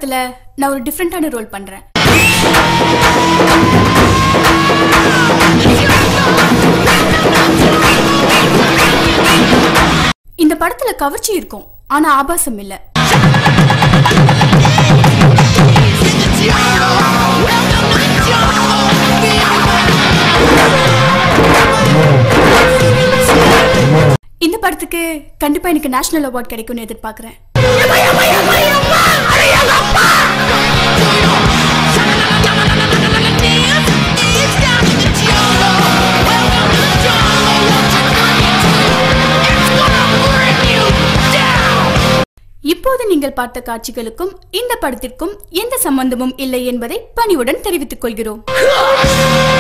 படத்துல நான் ஒரு டிஃப்ரெண்டான ரோல் பண்றேன் இந்த படத்துல கவர்ச்சி இருக்கும் ஆனா ஆபாசம் இல்ல இந்த படத்துக்கு கண்டிப்பா எனக்கு நேஷனல் அவார்ட் கிடைக்கும்னு எதிர்பார்க்கறேன் இப்போது நீங்கள் பார்த்த காட்சிகளுக்கும் இந்த படத்திற்கும் எந்த சம்பந்தமும் இல்லை என்பதை பணிவுடன் தெரிவித்துக் கொள்கிறோம்